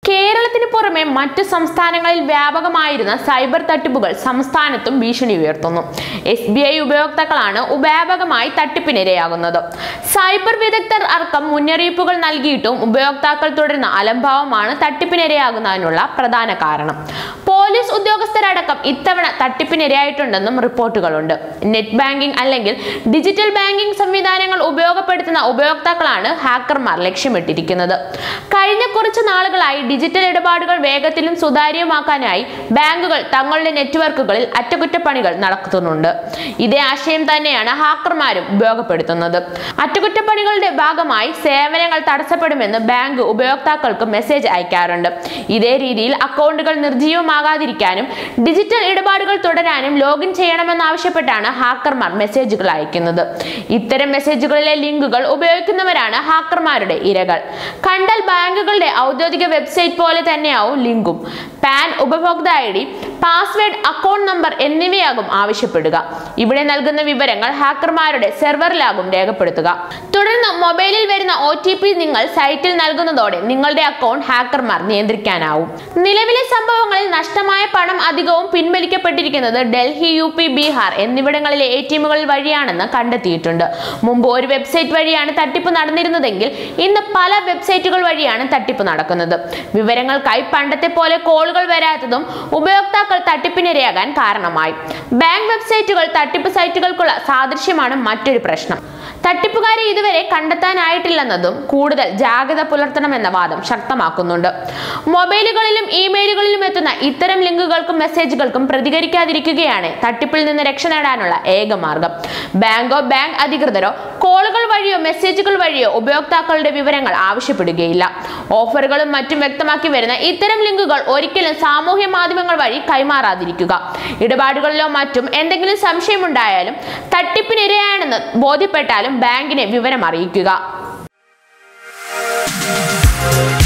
കേരളത്തിന് പുറമെ മറ്റു സംസ്ഥാനങ്ങളിൽ വ്യാപകമായിരുന്ന സൈബർ തട്ടിപ്പുകൾ സംസ്ഥാനത്തും ഭീഷണി ഉയർത്തുന്നു എസ് ബി ഐ ഉപയോക്താക്കളാണ് വ്യാപകമായി തട്ടിപ്പിനിരയാകുന്നത് സൈബർ വിദഗ്ധർ അടക്കം മുന്നറിയിപ്പുകൾ നൽകിയിട്ടും ഉപയോക്താക്കൾ തുടരുന്ന അലംഭാവമാണ് തട്ടിപ്പിനിരയാകുന്നതിനുള്ള പ്രധാന കാരണം പോലീസ് ഉദ്യോഗസ്ഥരടക്കം ഇത്തവണ തട്ടിപ്പിനിരയായിട്ടുണ്ടെന്നും റിപ്പോർട്ടുകളുണ്ട് നെറ്റ് ബാങ്കിംഗ് അല്ലെങ്കിൽ ഡിജിറ്റൽ ബാങ്കിംഗ് സംവിധാനങ്ങൾ ഉപയോഗപ്പെടുത്തുന്ന ഉപയോക്താക്കളാണ് ഹാക്കർമാർ ലക്ഷ്യമിട്ടിരിക്കുന്നത് കഴിഞ്ഞ കുറച്ച് നാളുകളായി ഡിജിറ്റൽ ഇടപാടുകൾ വേഗത്തിലും സുതാര്യമാക്കാനായി ബാങ്കുകൾ തങ്ങളുടെ നെറ്റ്വർക്കുകളിൽ അറ്റകുറ്റപ്പണികൾ നടത്തുന്നുണ്ട് ഇതേ ആശയം തന്നെയാണ് ഹാക്കർമാരും ഉപയോഗപ്പെടുത്തുന്നത് അറ്റകുറ്റപ്പണികളുടെ ഭാഗമായി സേവനങ്ങൾ തടസ്സപ്പെടുമെന്ന് ബാങ്ക് ഉപയോക്താക്കൾക്ക് മെസ്സേജ് അയക്കാറുണ്ട് ഇതേ രീതിയിൽ അക്കൗണ്ടുകൾ നിർജ്ജീവമാകാതിരിക്കാനും ഡിജിറ്റൽ ഇടപാടുകൾ തുടരാനും ലോഗിൻ ചെയ്യണമെന്നാവശ്യപ്പെട്ടാണ് ഹാക്കർമാർ മെസ്സേജുകൾ അയക്കുന്നത് ഇത്തരം മെസ്സേജുകളിലെ ലിങ്കുകൾ ഉപയോഗിക്കുന്നവരാണ് ഹാക്കർമാരുടെ ഇരകൾ കണ്ടാൽ ബാങ്കുകളുടെ ഔദ്യോഗിക വെബ്സൈറ്റ് പോലെ തന്നെയാവും ലിങ്കും പാൻ ഉപഭോക്തൃ I D password account number എന്നിവയാകും ആവശ്യപ്പെടുക ഇവിടെ നൽകുന്ന വിവരങ്ങൾ ഹാക്കർമാരുടെ സെർവറിലാകും രേഖപ്പെടുത്തുക തുടർന്ന് മൊബൈലിൽ വരുന്ന ഒ നിങ്ങൾ സൈറ്റിൽ നൽകുന്നതോടെ നിങ്ങളുടെ അക്കൗണ്ട് ഹാക്കർമാർ നിയന്ത്രിക്കാനാവും നിലവിലെ സംഭവങ്ങളിൽ നഷ്ടമായ പണം അധികവും പിൻവലിക്കപ്പെട്ടിരിക്കുന്നത് ഡൽഹി യു പി ബീഹാർ എന്നിവിടങ്ങളിലെ എ ടി എമ്മുകൾ വഴിയാണെന്ന് കണ്ടെത്തിയിട്ടുണ്ട് മുമ്പ് ഒരു വെബ്സൈറ്റ് വഴിയാണ് തട്ടിപ്പ് നടന്നിരുന്നതെങ്കിൽ ഇന്ന് പല വെബ്സൈറ്റുകൾ വഴിയാണ് തട്ടിപ്പ് നടക്കുന്നത് വിവരങ്ങൾക്കായി പണ്ടത്തെ പോലെ കോളുകൾ വരാത്തതും ഉപയോക്താക്കൾ തട്ടിപ്പിനിരയാകാൻ കാരണമായി ബാങ്ക് വെബ്സൈറ്റുകൾ തട്ടിപ്പ് സൈറ്റുകൾക്കുള്ള സാദൃശ്യമാണ് മറ്റൊരു പ്രശ്നം തട്ടിപ്പുകാരെ ഇതുവരെ കണ്ടെത്താനായിട്ടില്ലെന്നതും കൂടുതൽ ജാഗ്രത പുലർത്തണമെന്ന വാദം ശക്തമാക്കുന്നുണ്ട് മൊബൈലുകളിലും ഇമെയിലുകളിലും എത്തുന്ന ഇത്തരം ലിങ്കുകൾക്കും മെസ്സേജുകൾക്കും പ്രതികരിക്കാതിരിക്കുകയാണ് തട്ടിപ്പിൽ നിന്ന് രക്ഷ നേടാനുള്ള ഏക മാർഗം ബാങ്കോ ബാങ്ക് അധികൃതരോ കോളുകൾ വഴിയോ മെസ്സേജുകൾ വഴിയോ ഉപയോക്താക്കളുടെ വിവരങ്ങൾ ആവശ്യപ്പെടുകയില്ല ഓഫറുകളും മറ്റും വ്യക്തമാക്കി വരുന്ന ഇത്തരം ലിങ്കുകൾ ഒരിക്കലും സാമൂഹ്യ മാധ്യമങ്ങൾ വഴി കൈമാറാതിരിക്കുക ഇടപാടുകളിലോ മറ്റും എന്തെങ്കിലും സംശയമുണ്ടായാലും തട്ടിപ്പിനിരയാണെന്ന് ബോധ്യപ്പെട്ടാലും ബാങ്കിനെ വിവരം അറിയിക്കുക